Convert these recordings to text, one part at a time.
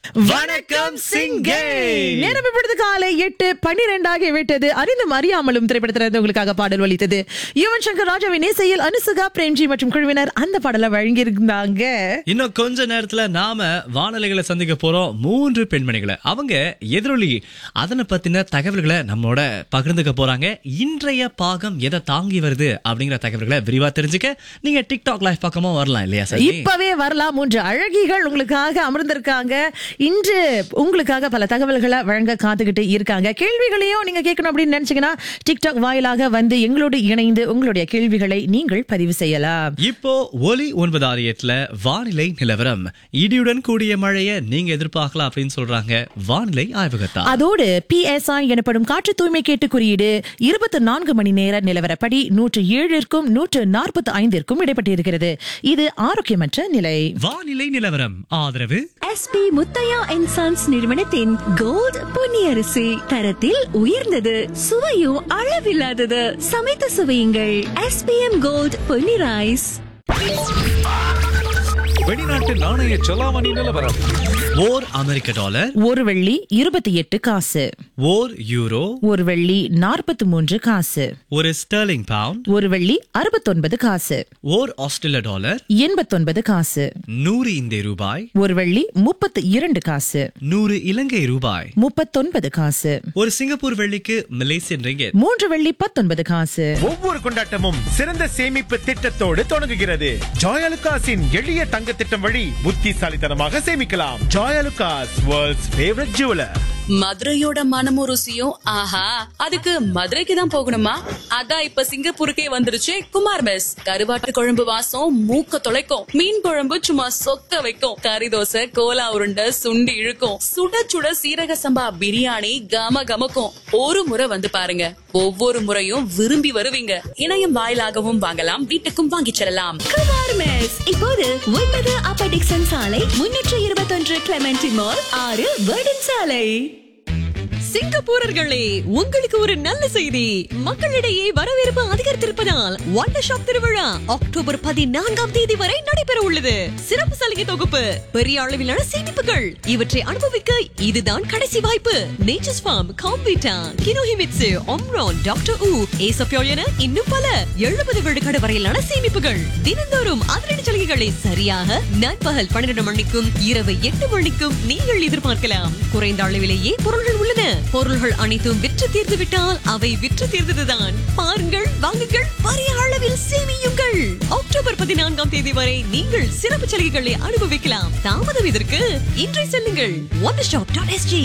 வணக்கம் சிங்கே நேரம் இப்பொழுது காலை எட்டு பன்னிரெண்டாகி விட்டது அறிந்தும் அறியாமலும் திரைப்படத்திலிருந்து உங்களுக்காக பாடல் ஒலித்தது யுவன் சங்கர் ராஜாவின் இசையில் அனுசுகா பிரேம்ஜி மற்றும் குழுவினர் அந்த பாடலை வழங்கியிருந்தாங்க இன்னும் கொஞ்ச நேரத்துல நாம வானொலிகளை சந்திக்க போறோம் மூன்று பெண்மணிகளை அவங்க எதிரொலி அதனை பத்தின தகவல்களை நம்மளோட பகிர்ந்துக்க போறாங்க இன்றைய பாகம் எதை தாங்கி வருது அப்படிங்கிற தகவல்களை விரிவா தெரிஞ்சுக்க நீங்க டிக்டாக் லைஃப் பக்கமும் வரலாம் இல்லையா சார் இப்பவே வரலாம் மூன்று அழகிகள் உங்களுக்காக அமர்ந்திருக்காங்க இன்று உங்களுக்காக பல தகவல்களை வழங்க காத்துக்கிட்டு இருக்காங்க கேள்விகளையும் நீங்க கேட்கணும் அப்படின்னு நினைச்சீங்கன்னா டிக்டாக் வாயிலாக வந்து எங்களோடு இணைந்து உங்களுடைய கேள்விகளை நீங்கள் பதிவு செய்யலாம் இப்போ ஒலி ஒன்பது ஆறு எட்டுல வானிலை நிலவரம் இடியுடன் கூடிய மழையை நீங்க எதிர்பார்க்கலாம் அப்படின்னு சொல்றாங்க வானிலை ஆய்வகத்தா அதோடு பிஎஸ்ஐ எனப்படும் காற்று தூய்மை கேட்டு குறியீடு இருபத்தி நான்கு மணி நேர நிலவரப்படி நூற்று ஏழிற்கும் நூற்று நாற்பத்தி ஐந்திற்கும் இடைப்பட்டிருக்கிறது இது ஆரோக்கியமற்ற நிலை வானிலை நிலவரம் ஆதரவு எஸ்பி முத்தையா அண்ட் சன்ஸ் நிறுவனத்தின் கோல்ட் பொன்னியரிசி தரத்தில் உயர்ந்தது சுவையும் அளவில்லாதது சமைத்து சுவையுங்கள் எஸ்பிஎம் கோல்ட் பொன்னி ரைஸ் வெளிநாட்டு நாணய செலாவணி நிலவரம் ஓர் அமெரிக்க டாலர் ஒரு வெள்ளி இருபத்தி எட்டு காசு ஓர் யூரோ ஒரு வெள்ளி நாற்பத்தி மூன்று காசு ஒரு ஸ்டெர்லிங் பவுண்ட் ஒரு வெள்ளி அறுபத்தொன்பது காசு ஓர் ஆஸ்திரேலிய டாலர் எண்பத்தொன்பது காசு நூறு இந்திய ரூபாய் ஒரு வெள்ளி முப்பத்தி இரண்டு காசு நூறு இலங்கை ரூபாய் முப்பத்தொன்பது காசு ஒரு சிங்கப்பூர் வெள்ளிக்கு மலேசியன் ரிங்கெட் மூன்று வெள்ளி பத்தொன்பது காசு ஒவ்வொரு கொண்டாட்டமும் சிறந்த சேமிப்பு திட்டத்தோடு தொடங்குகிறது ஜாயலுகாஸின் எளிய தங்க திட்டம் வழி புத்திசாலித்தனமாக சேமிக்கலாம் ஜாயலுகாஸ் வேர்ல்ட்ஸ் ஃபேவரட் ஜுவலர் மதுரையோட மனமும் ருசியும் ஆஹா அதுக்கு மதுரைக்கு தான் போகணுமா அதான் இப்ப சிங்கப்பூருக்கே வந்துருச்சு குமார் மெஸ் கருவாட்டு குழம்பு வாசம் மூக்க தொலைக்கும் மீன் குழம்பு சும்மா சொக்க வைக்கும் கறி தோசை கோலா உருண்டை சுண்டி இழுக்கும் சுட சுட சீரக சம்பா பிரியாணி கம கமக்கும் ஒரு முறை வந்து பாருங்க ஒவ்வொரு முறையும் விரும்பி வருவீங்க இணையம் வாயிலாகவும் வாங்கலாம் வீட்டுக்கும் வாங்கிச் செல்லலாம் குமார் மெஸ் இப்போது ஒன்பது அப்ப டிக்சன் சாலை முன்னூற்று இருபத்தொன்று கிளமெண்டி மால் ஆறு வேர்டன் சாலை சிங்கப்பூரர்களே உங்களுக்கு ஒரு நல்ல செய்தி மக்களிடையே வரவேற்பு அதிகரித்திருப்பதால் ஒண்டர் ஷாப் திருவிழா அக்டோபர் பதினான்காம் தேதி வரை நடைபெற உள்ளது சிறப்பு சலுகை தொகுப்பு பெரிய அளவிலான சேமிப்புகள் இவற்றை அனுபவிக்க இதுதான் கடைசி வாய்ப்பு நேச்சர்ஸ் ஃபார்ம் காம்பீட்டா கினோஹிமிட்சு ஒம்ரான் டாக்டர் ஊ ஏசப்யோ என இன்னும் பல எழுபது விழுக்காடு வரையிலான சேமிப்புகள் தினந்தோறும் அதிரடி சலுகைகளை சரியாக நண்பகல் பன்னிரண்டு மணிக்கும் இரவு எட்டு மணிக்கும் நீங்கள் எதிர்பார்க்கலாம் குறைந்த அளவிலேயே பொருள்கள் உள்ளன பொருள்கள் அனைத்தும் விற்று தீர்ந்து விட்டால் அவை விற்று தீர்ந்ததுதான் பாருங்கள் வாங்குங்கள் பெரிய அளவில் சேமியுங்கள் அக்டோபர் பதினான்காம் தேதி வரை நீங்கள் சிறப்பு சலுகைகளை அனுபவிக்கலாம் தாமதம் இதற்கு இன்றை செல்லுங்கள் ஒன் ஷாப் டாட் எஸ்ஜி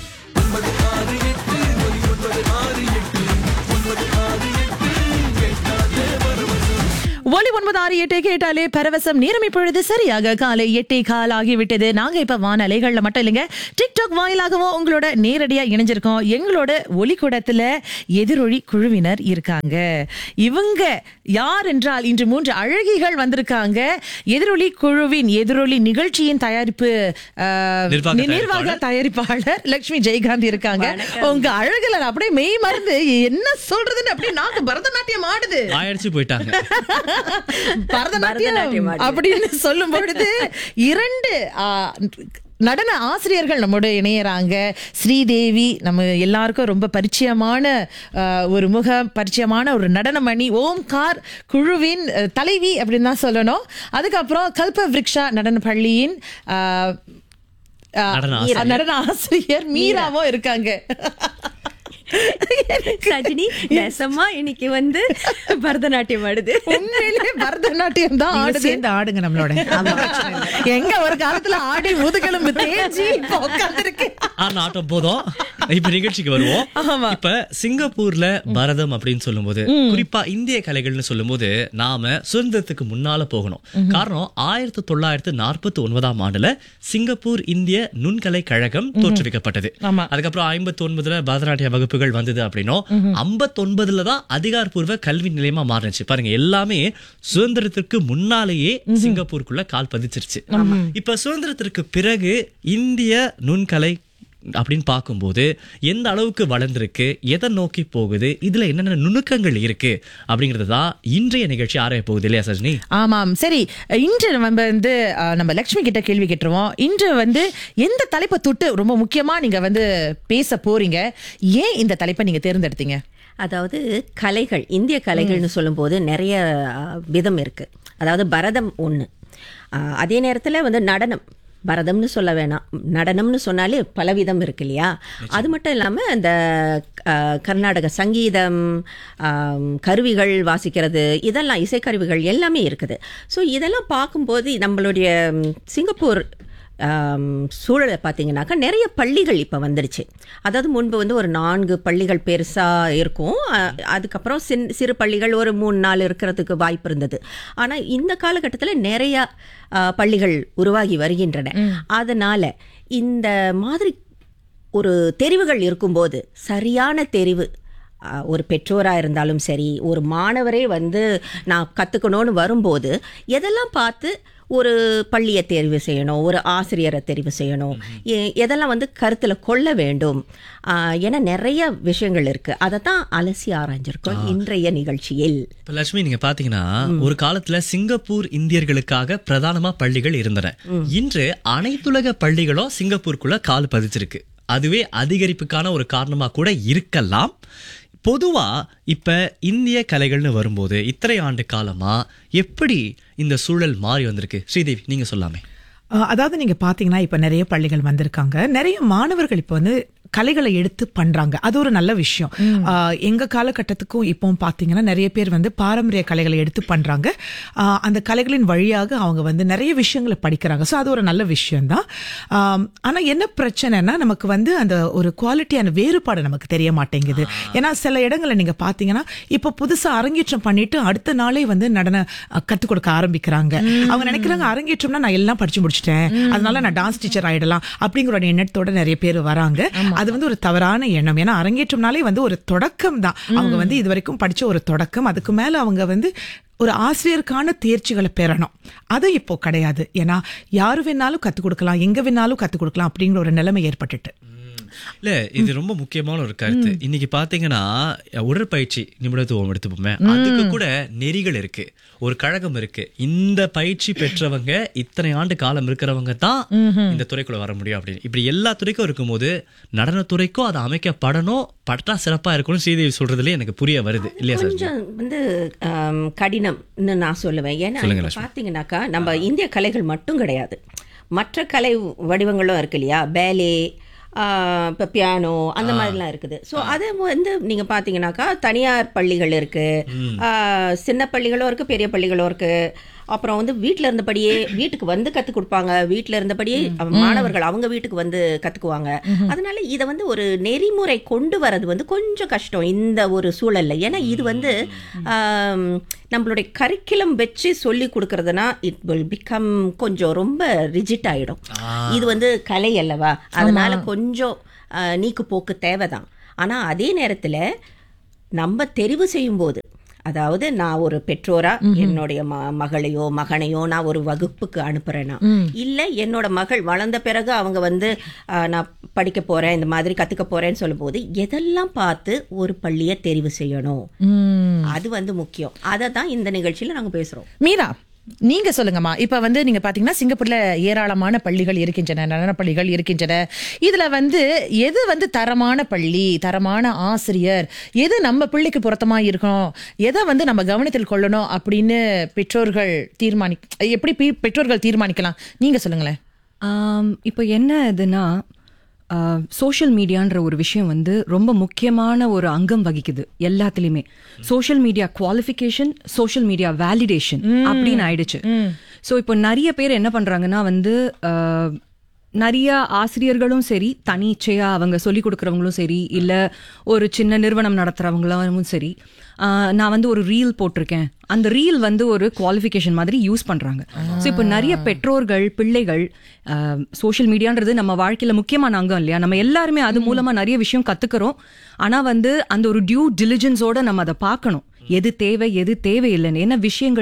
ஒலி ஒன்பது ஆறு எட்டை கேட்டாலே பரவசம் நேரம் இப்பொழுது சரியாக காலை எட்டே கால் ஆகிவிட்டது நாங்க இப்ப வானலைகள்ல மட்டும் இல்லைங்க டிக்டாக் வாயிலாகவும் உங்களோட நேரடியா இணைஞ்சிருக்கோம் எங்களோட ஒலிக்கூடத்துல எதிரொலி குழுவினர் இருக்காங்க இவங்க யார் என்றால் இன்று மூன்று அழகிகள் வந்திருக்காங்க எதிரொலி குழுவின் எதிரொலி நிகழ்ச்சியின் தயாரிப்பு ஆஹ், நிர்வாக நிர்வாக தயாரிப்பாளர். தயாரிப்பாளர் லட்சுமி ஜெயகாந்த் இருக்காங்க உங்க அழகுல அப்படியே மெய் மறந்து என்ன சொல்றதுன்னு அப்படியே நாக்கு பரதநாட்டியம் ஆடுது ஆயிடுச்சு போயிட்டாங்க பரதநாட்டியம் அப்படின்னு சொல்லும் பொழுது இரண்டு ஆ, நடன ஆசிரியர்கள் நம்மோட இணையறாங்க ஸ்ரீதேவி நம்ம எல்லாருக்கும் ரொம்ப பரிச்சயமான ஆ, ஒரு முக பரிச்சயமான ஒரு நடனமணி ஓம்கார் குழுவின் அ, தலைவி அப்படின்னு தான் சொல்லணும் அதுக்கப்புறம் கல்ப விருக்ஷா நடன பள்ளியின் ஆ, ஆ, நடன ஆசிரியர். நடன ஆசிரியர் மீராவும் இருக்காங்க சஜினி நெசமா இன்னைக்கு வந்து பரதநாட்டியம் ஆடுது உண்மையிலே பரதநாட்டியம் தான் ஆடுது சேர்ந்து ஆடுங்க நம்மளோட எங்க ஒரு காலத்துல ஆடி முதுகெலும்பு தேஞ்சி இப்ப உட்கார்ந்திருக்கு ஆனா ஆட்டம் போதும் இப்ப நிகழ்ச்சிக்கு வருவோம் ஆமா. இப்ப சிங்கப்பூர்ல பரதம் அப்படின்னு சொல்லும்போது குறிப்பா இந்திய கலைகள்னு சொல்லும்போது நாம சுதந்திரத்துக்கு முன்னால போகணும் காரணம் ஆயிரத்தி தொள்ளாயிரத்து நாற்பத்தி ஒன்பதாம் ஆண்டுல சிங்கப்பூர் இந்திய நுண்கலை கழகம் தோற்றுவிக்கப்பட்டது ஆமா. அதுக்கப்புறம் ஐம்பத்தி ஒன்பதுல பரதநாட்டிய வகுப்புகள் வந்தது அப்படின்னும் ஐம்பத்தி ஒன்பதுல தான் அதிகாரப்பூர்வ கல்வி நிலையமா மாறுச்சு பாருங்க எல்லாமே சுதந்திரத்திற்கு முன்னாலேயே சிங்கப்பூருக்குள்ள கால் பதிச்சிருச்சு இப்ப சுதந்திரத்திற்கு பிறகு இந்திய நுண்கலை அப்படின்னு பார்க்கும்போது எந்த அளவுக்கு வளர்ந்துருக்கு எதை நோக்கி போகுது இதுல என்னென்ன நுணுக்கங்கள் இருக்கு அப்படிங்கிறது தான் இன்றைய நிகழ்ச்சி ஆராய போகுது இல்லையா சஜினி ஆமாம் சரி இன்று நம்ம வந்து அஹ், நம்ம லக்ஷ்மி கிட்ட கேள்வி கேட்டுருவோம் இன்று வந்து எந்த தலைப்பை தொட்டு ரொம்ப முக்கியமா நீங்க வந்து பேச போறீங்க ஏன் இந்த தலைப்பை நீங்க தேர்ந்தெடுத்தீங்க அதாவது கலைகள் இந்திய கலைகள்னு சொல்லும்போது நிறைய ஆ, விதம் இருக்கு அதாவது பரதம் ஒன்று அதே நேரத்தில் வந்து நடனம் பரதம்னு சொல்ல வேணாம் நடனம்னு சொன்னாலே பலவிதம் இருக்கு இல்லையா அது மட்டும் இல்லாமல் இந்த ஆ, கர்நாடக சங்கீதம் ஆம், கருவிகள் வாசிக்கிறது இதெல்லாம் இசைக்கருவிகள் எல்லாமே இருக்குது ஸோ இதெல்லாம் பார்க்கும்போது நம்மளுடைய ம், சிங்கப்பூர் ஆம், சூழலை பார்த்தீங்கன்னாக்கா நிறைய பள்ளிகள் இப்போ வந்துடுச்சு அதாவது முன்பு வந்து ஒரு நான்கு பள்ளிகள் பெருசாக இருக்கும் அ- அதுக்கப்புறம் சின் சிறு பள்ளிகள் ஒரு மூணு நாள் இருக்கிறதுக்கு வாய்ப்பு இருந்தது ஆனால் இந்த காலகட்டத்தில் நிறைய ஆ, பள்ளிகள் உருவாகி வருகின்றன அதனால இந்த மாதிரி ஒரு தெரிவுகள் இருக்கும்போது சரியான தெரிவு ஆ, ஒரு பெற்றோராக இருந்தாலும் சரி ஒரு மாணவரே வந்து நான் கற்றுக்கணும்னு வரும்போது எதெல்லாம் பார்த்து ஒரு பள்ளியை தேர்வு செய்யணும் ஒரு ஆசிரியரை தெரிவு செய்யணும் எ- எதெல்லாம் வந்து கருத்தில் கொள்ள வேண்டும் ஆ, என நிறைய விஷயங்கள் இருக்குது அதை தான் அலசி ஆராய்ஞ்சிருக்கோம் இன்றைய நிகழ்ச்சியில் இப்ப லட்சுமி நீங்க பாத்தீங்கன்னா ஒரு காலத்துல சிங்கப்பூர் இந்தியர்களுக்காக பிரதானமா பள்ளிகள் இருந்தன இன்று அனைத்துலக பள்ளிகளும் சிங்கப்பூருக்குள்ள கால் பதிச்சிருக்கு அதுவே அதிகரிப்புக்கான ஒரு காரணமா கூட இருக்கலாம் பொதுவா இப்ப இந்திய கலைகள்னு வரும்போது இத்தனை ஆண்டு காலமா எப்படி இந்த சூழல் மாறி வந்திருக்கு ஸ்ரீதேவி நீங்க சொல்லாமே அஹ் அதாவது நீங்க பாத்தீங்கன்னா இப்ப நிறைய பள்ளிகள் வந்திருக்காங்க நிறைய மாணவர்கள் இப்ப வந்து கலைகளை எடுத்து பண்றாங்க அது ஒரு நல்ல விஷயம் அஹ் எங்க காலகட்டத்துக்கும் இப்போ பாத்தீங்கன்னா நிறைய பேர் வந்து பாரம்பரிய கலைகளை எடுத்து பண்றாங்க அஹ் அந்த கலைகளின் வழியாக அவங்க வந்து நிறைய விஷயங்களை படிக்கிறாங்க ஸோ அது ஒரு நல்ல விஷயம்தான் ஆம், ஆனா என்ன பிரச்சனைனா நமக்கு வந்து அந்த ஒரு குவாலிட்டியான வேறுபாடு நமக்கு தெரிய மாட்டேங்குது ஏன்னா சில இடங்கள்ல நீங்க பாத்தீங்கன்னா இப்போ புதுசா அரங்கேற்றம் பண்ணிட்டு அடுத்த நாளே வந்து நடன அஹ், கத்துக் கொடுக்க ஆரம்பிக்கிறாங்க அவங்க நினைக்கிறாங்க அரங்கேற்றம்னா நான் எல்லாம் படிச்சு முடிச்சிட்டேன் அதனால நான் டான்ஸ் டீச்சர் ஆயிடலாம் அப்படிங்கிற ஒரு எண்ணத்தோட நிறைய பேர் வராங்க அது வந்து ஒரு தவறான எண்ணம் ஏன்னா அரங்கேற்றம்னாலே வந்து ஒரு தொடக்கம் தான் அவங்க வந்து இது வரைக்கும் படிச்ச ஒரு தொடக்கம் அதுக்கு மேல அவங்க வந்து ஒரு ஆசிரியருக்கான தேர்ச்சிகளை பெறணும் அது இப்போ கிடையாது ஏன்னா யாரு வேணாலும் கத்துக் கொடுக்கலாம் எங்க வேணாலும் கத்துக் கொடுக்கலாம் அப்படிங்கிற ஒரு நிலைமை ஏற்பட்டுட்டு இல்ல இது ரொம்ப முக்கியமான ஒரு கருத்து இன்னைக்கு பாத்தீங்கன்னா உடற்பயிற்சி நிபுணத்துவம் எடுத்துப்போமே அதுக்கு கூட நெறிகள் இருக்கு ஒரு கழகம் இருக்கு இந்த பயிற்சி பெற்றவங்க இத்தனை ஆண்டு காலம் இருக்கிறவங்க தான் இந்த துறைக்குள்ள வர முடியும் அப்படின்னு இப்படி எல்லா துறைக்கும் இருக்கும்போது நடனத்துறைக்கும் அது அமைக்கப்படணும் பட்டா சிறப்பா இருக்கணும் ஸ்ரீதேவி சொல்றதுல எனக்கு புரிய வருது இல்லையா சார் கொஞ்சம் வந்து ஆம், கடினம்னு நான் சொல்லுவேன் ஏன்னா சொல்லுங்க, இப்ப லட்சுமி. பார்த்தீங்கன்னாக்கா நம்ம இந்திய கலைகள் மட்டும் கிடையாது மற்ற கலை வடிவங்களும் இருக்கு இல்லையா பேலே இப்போ பியானோ அந்த மாதிரிலாம் இருக்குது ஸோ அது வந்து நீங்கள் பார்த்தீங்கன்னாக்கா தனியார் பள்ளிகள் இருக்குது சின்ன பள்ளிகளும் இருக்குது பெரிய பள்ளிகளும் இருக்குது அப்புறம் வந்து வீட்டில் இருந்தபடியே வீட்டுக்கு வந்து கற்றுக் கொடுப்பாங்க வீட்டில் இருந்தபடியே மாணவர்கள் அவங்க வீட்டுக்கு வந்து கற்றுக்குவாங்க அதனால இதை வந்து ஒரு நெறிமுறை கொண்டு வரது வந்து கொஞ்சம் கஷ்டம் இந்த ஒரு சூழல்ல ஏன்னா இது வந்து ஆம், நம்மளுடைய கரிக்குலம் வச்சு சொல்லி கொடுக்கறதுனா இட் வில் பிகம் கொஞ்சம் ரொம்ப ரிஜிட் ஆயிடும் இது வந்து கலை அல்லவா அதனால கொஞ்சம் ஆ, நீக்கு போக்கு தேவைதான் ஆனா அதே நேரத்துல நம்ம தெரிவு செய்யும்போது அதாவது நான் ஒரு பெற்றோரா என்னுடைய ம- மகளையோ மகனையோ நான் ஒரு வகுப்புக்கு அனுப்புறேன்னா இல்ல என்னோட மகள் வளர்ந்த பிறகு அவங்க வந்து ஆ, நான் படிக்க போறேன் இந்த மாதிரி கத்துக்க போறேன்னு சொல்லும்போது எதெல்லாம் பார்த்து ஒரு பள்ளியை தெரிவு செய்யணும் அது வந்து முக்கியம் அதை தான் இந்த நிகழ்ச்சியில நாங்க பேசுறோம் மீரா நீங்க சொல்லுங்கம்மா இப்ப வந்து நீங்க பாத்தீங்கன்னா சிங்கப்பூர்ல ஏராளமான பள்ளிகள் இருக்கின்றன நடன பள்ளிகள் இருக்கின்றன இதுல வந்து எது வந்து தரமான பள்ளி தரமான ஆசிரியர் எது நம்ம பிள்ளைக்கு பொருத்தமா இருக்கணும் எதை வந்து நம்ம கவனத்தில் கொள்ளணும் அப்படின்னு பெற்றோர்கள் தீர்மானி எப்படி பெ- பெற்றோர்கள் தீர்மானிக்கலாம் நீங்க சொல்லுங்களேன் ஆம், இப்போ என்ன இதுனா சோஷியல் மீடியான்ற ஒரு விஷயம் வந்து ரொம்ப முக்கியமான ஒரு அங்கம் வகிக்குது எல்லாத்துலயுமே social media qualification social media validation அப்படின்னு ஆயிடுச்சு ஸோ இப்போ நிறைய பேர் என்ன பண்றாங்கன்னா வந்து ஆ, நிறைய ஆசிரியர்களும் சரி தனிச்சையா அவங்க சொல்லி கொடுக்குறவங்களும் சரி இல்ல ஒரு சின்ன நிறுவனம் நடத்துறவங்களும் சரி ஆ, நான் வந்து ஒரு ரீல் போட்டிருக்கேன் அந்த ரீல் வந்து ஒரு குவாலிஃபிகேஷன் மாதிரி யூஸ் பண்றாங்க ஸோ இப்போ நிறைய பெற்றோர்கள் பிள்ளைகள் சோஷியல் மீடியான்றது நம்ம வாழ்க்கையில முக்கியமான அங்கம் இல்லையா நம்ம எல்லாருமே அது மூலமா நிறைய விஷயம் கத்துக்கிறோம் ஆனா வந்து அந்த ஒரு டியூ டிலிஜென்ஸோட நம்ம அதை பார்க்கணும் எது தேவை எது தேவையில்லைன்னு ஏன்னா விஷயங்கள்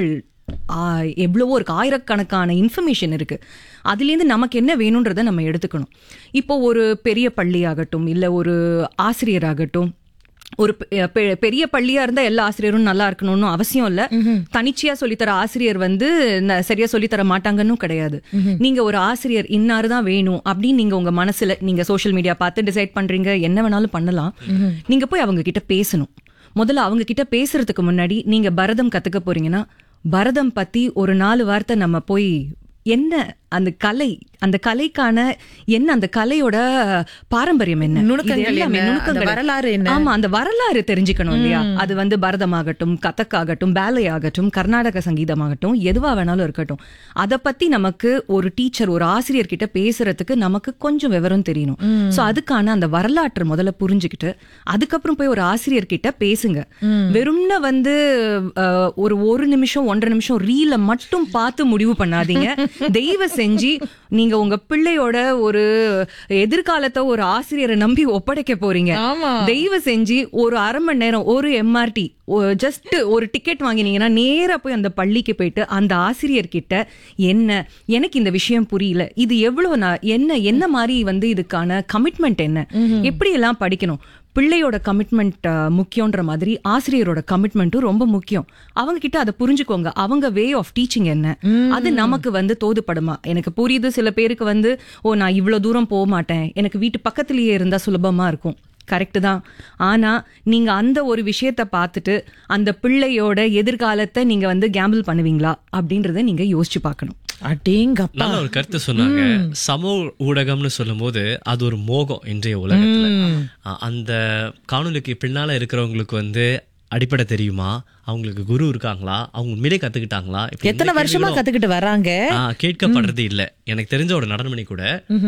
ஆ, எவ்வளவோ இருக்கு ஆயிரக்கணக்கான இன்ஃபர்மேஷன் இருக்கு அதுலேருந்து நமக்கு என்ன வேணுன்றதை நம்ம எடுத்துக்கணும் இப்போ ஒரு பெரிய பள்ளியாகட்டும் இல்லை ஒரு ஆசிரியராகட்டும் ஒரு பெ- பெ- பெரிய பள்ளியா இருந்தா எல்லா ஆசிரியரும் நல்லா இருக்கணும்னு அவசியம் இல்ல தனிச்சையா சொல்லித்தர ஆசிரியர் வந்து ந- சரியா சொல்லித்தர மாட்டாங்கன்னு கிடையாது நீங்க ஒரு ஆசிரியர் இன்னாரு தான் வேணும் அப்படின்னு நீங்க உங்க மனசுல நீங்க சோஷியல் மீடியா பார்த்து டிசைட் பண்றீங்க என்ன வேணாலும் பண்ணலாம் நீங்க போய் அவங்க கிட்ட பேசணும் முதல்ல அவங்க கிட்ட பேசுறதுக்கு முன்னாடி நீங்க பரதம் கத்துக்க போறீங்கன்னா பரதம் பத்தி ஒரு நாலு வார்த்தை நம்ம போய் என்ன அந்த கலை அந்த கலைக்கான என்ன அந்த கலையோட பாரம்பரியம் என்ன இது நுணுக்கங்கள் எல்லாமே என்ன? நுணுக்கங்கள். அந்த வரலாறு என்ன? ஆமா அந்த வரலாறு தெரிஞ்சுக்கணும் இல்லையா அது வந்து பரதமாகட்டும் கதக் ஆகட்டும் பேலை ஆகட்டும் கர்நாடக சங்கீதமாகட்டும் எதுவா வேணாலும் இருக்கட்டும் அத பத்தி நமக்கு ஒரு டீச்சர் ஒரு ஆசிரியர் கிட்ட பேசுறதுக்கு நமக்கு கொஞ்சம் விவரம் தெரியணும் சோ அதுக்கான அந்த வரலாற்றை முதல்ல புரிஞ்சுக்கிட்டு அதுக்கப்புறம் போய் ஒரு ஆசிரியர் கிட்ட பேசுங்க வெறும்ன வந்து அஹ், ஒரு ஒரு நிமிஷம் ஒன்றரை நிமிஷம் ரீல மட்டும் பார்த்து முடிவு பண்ணாதீங்க தெய்வ செஞ்சு நீங்க உங்க பிள்ளையோட ஒரு எதிர்காலத்தை ஒரு ஆசிரியரை நம்பி ஒப்படைக்க போறீங்க ஆமா. தெய்வ செஞ்சு ஒரு அரை மணி நேரம் ஒரு எம்ஆர்டி ஜஸ்ட் ஒரு டிக்கெட் வாங்கினீங்கன்னா நேரா போய் அந்த பள்ளிக்கு போயிட்டு அந்த ஆசிரியர் கிட்ட என்ன எனக்கு இந்த விஷயம் புரியல இது எவ்வளவு நான் என்ன என்ன மாதிரி வந்து இதுக்கான கமிட்மெண்ட் என்ன எப்படி எல்லாம் படிக்கணும் பிள்ளையோட கமிட்மெண்ட் முக்கியன்ற மாதிரி ஆசிரியரோட கமிட்மெண்ட்டும் ரொம்ப முக்கியம் அவங்க கிட்ட அதை புரிஞ்சுக்கோங்க அவங்க வே ஆஃப் டீச்சிங் என்ன அது நமக்கு வந்து தோதுப்படுமா எனக்கு புரியுது சில பேருக்கு வந்து ஓ நான் இவ்வளவு தூரம் போக மாட்டேன் எனக்கு வீட்டு பக்கத்திலேயே இருந்தா சுலபமா இருக்கும் கரெக்டு தான் ஆனா நீங்க அந்த ஒரு விஷயத்த பார்த்துட்டு அந்த பிள்ளையோட எதிர்காலத்தை நீங்க வந்து கேம்பிள் பண்ணுவீங்களா அப்படின்றத நீங்க யோசிச்சு பார்க்கணும் அடேங்கப்பா நல்ல ஒரு கருத்து சொன்னாங்க சமூக ஊடகம்னு சொல்லும்போது அது ஒரு மோகம் இன்றைய உலகத்துல அ- அந்த காணொலிக்கு பின்னால இருக்கிறவங்களுக்கு வந்து அடிப்படை தெரியுமா அவங்களுக்கு குரு இருக்காங்களா அவங்க உண்மையிலே கத்துக்கிட்டாங்களா இப்ப எத்தனை இந்த வருஷமா கேள்விகளும், கத்துக்கிட்டு வராங்க ஆ, கேட்கப்படுறது இல்ல எனக்கு தெரிஞ்ச ஒரு நடனமணி கூட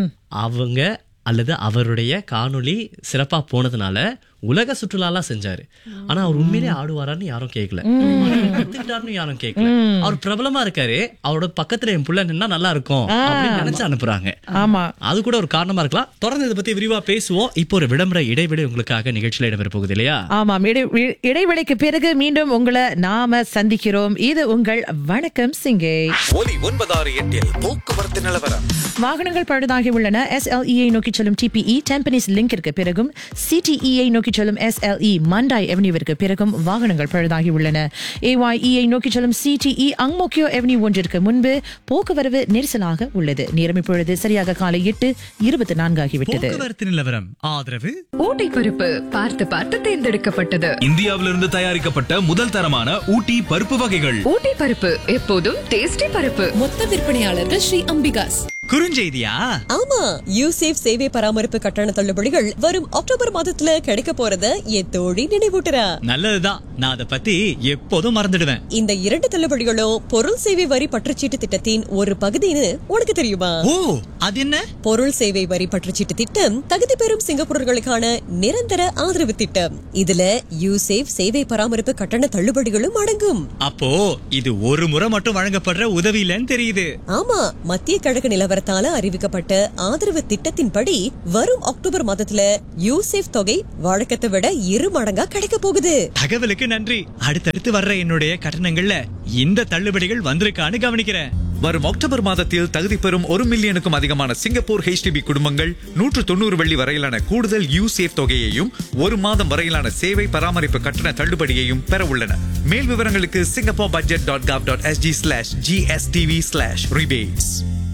அவங்க அல்லது அவருடைய காணொளி சிறப்பா போனதுனால உலக சுற்றுலாலாம் செஞ்சாரு ஆனா அவர் உண்மையிலே ஆடுவாரான்னு யாரும் கேட்கல கத்துக்கிட்டாருன்னு யாரும் கேட்கல அவர் பிரபலமா இருக்காரு அவரோட பக்கத்துல என் புள்ள நின்னா நல்லா இருக்கும் அப்படின்னு நினைச்சு அனுப்புறாங்க ஆமா அது கூட ஒரு காரணமா இருக்கலாம் தொடர்ந்து இதை பத்தி விரிவா பேசுவோம் இப்போ ஒரு விளம்பர இடைவெளி உங்களுக்காக நிகழ்ச்சியில இடம்பெற போகுது இல்லையா ஆமாம் இடை- இ- இடைவெளிக்கு பிறகு மீண்டும் உங்களை நாம சந்திக்கிறோம் இது உங்கள் வணக்கம் சிங்கை ஒலி ஒன்பதாறு எட்டில் போக்குவரத்து நிலவரம் வாகனங்கள் பழுதாகி உள்ளன எஸ்எல்இஐ நோக்கி செல்லும் டிபிஇ டெம்பனிஸ் லிங்கிற்கு பிறகும் சிடிஇஐ நோக்கி செல்லும் எஸ்எல்இ மண்டாய் எவனியூவிற்கு பிறகும் வாகனங்கள் பழுதாகி உள்ளன ஏஒய்இஐ நோக்கி செல்லும் சிடிஇ அங்மோக்கியோ எவனியூ ஒன்றிற்கு முன்பு போக்குவரவு நெரிசலாக உள்ளது நேரம் இப்பொழுது சரியாக காலை எட்டு இருபத்தி நான்கு ஆகிவிட்டது போக்குவரத்து நிலவரம் ஆதரவு ஊட்டி பருப்பு பார்த்து பார்த்து தேர்ந்தெடுக்கப்பட்டது இந்தியாவிலிருந்து தயாரிக்கப்பட்ட முதல் தரமான ஊட்டி பருப்பு வகைகள் ஊட்டி பருப்பு எப்போதும் டேஸ்டி பருப்பு மொத்த விற்பனையாளர்கள் ஸ்ரீ அம்பிகாஸ் குறுஞ்செய்தியா ஆமா யூசேஃப் சேவை பராமரிப்பு கட்டண தள்ளுபடிகள் வரும் அக்டோபர் மாதத்துல கிடைக்க போறத என் தோழி நினைவூட்டுறா நல்லதுதான் நான் அதை பத்தி எப்போதும் மறந்துடுவேன் இந்த இரண்டு தள்ளுபடிகளும் பொருள் சேவை வரி பற்றுச்சீட்டு திட்டத்தின் ஒரு பகுதின்னு உனக்கு தெரியுமா ஓ அது என்ன பொருள் சேவை வரி பற்றுச்சீட்டு திட்டம் தகுதி பெறும் சிங்கப்பூரர்களுக்கான நிரந்தர ஆதரவு திட்டம் இதுல யூசேஃப் சேவை பராமரிப்பு கட்டண தள்ளுபடிகளும் அடங்கும் அப்போ இது ஒரு முறை மட்டும் வழங்கப்படுற உதவி இல்லைன்னு தெரியுது ஆமா மத்திய கிழக்கு நிலவரத்தால அறிவிக்கப்பட்ட ஆதரவு திட்டத்தின்படி வரும் அக்டோபர் மாதத்துல யூசேஃப் தொகை வழக்கத்தை விட இரு மடங்கா கிடைக்க போகுது தகவலுக்கு நன்றி அடுத்தடுத்து வர்ற என்னுடைய கட்டணங்கள்ல இந்த தள்ளுபடிகள் வந்திருக்கான்னு கவனிக்கிறேன் வரும் அக்டோபர் மாதத்தில் தகுதி பெறும் ஒரு மில்லியனுக்கும் அதிகமான சிங்கப்பூர் ஹெச்டிபி குடும்பங்கள் நூற்று தொண்ணூறு வெள்ளி வரையிலான கூடுதல் யூசேஃப் தொகையையும் ஒரு மாதம் வரையிலான சேவை பராமரிப்பு கட்டண தள்ளுபடியையும் பெற உள்ளன மேல் விவரங்களுக்கு Singapore budget dot gov dot SG slash GSTV slash rebates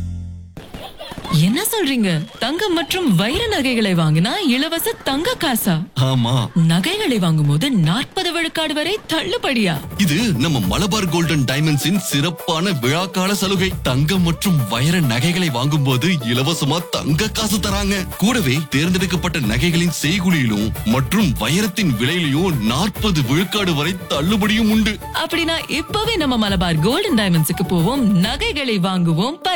என்ன சொல்றீங்க தங்கம் மற்றும் வைர நகைகளை வாங்கினா இலவச தங்க காசா ஆமா நகைகளை வாங்கும்போது நாற்பது விழுக்காடு வரை தள்ளுபடியா இது நம்ம மலபார் கோல்டன் டைமண்ட்ஸின் சிறப்பான விழாக்கால சலுகை தங்கம் மற்றும் வைர நகைகளை வாங்கும்போது இலவசமா தங்க காசு தராங்க கூடவே தேர்ந்தெடுக்கப்பட்ட நகைகளின் செய்குலியிலும் மற்றும் வைரத்தின் விலையிலும் நாற்பது விழுக்காடு வரை தள்ளுபடியும் உண்டு அப்படின்னா இப்பவே நம்ம மலபார் கோல்டன் டைமண்ட்ஸுக்கு போவோம் நகைகளை வாங்குவோம்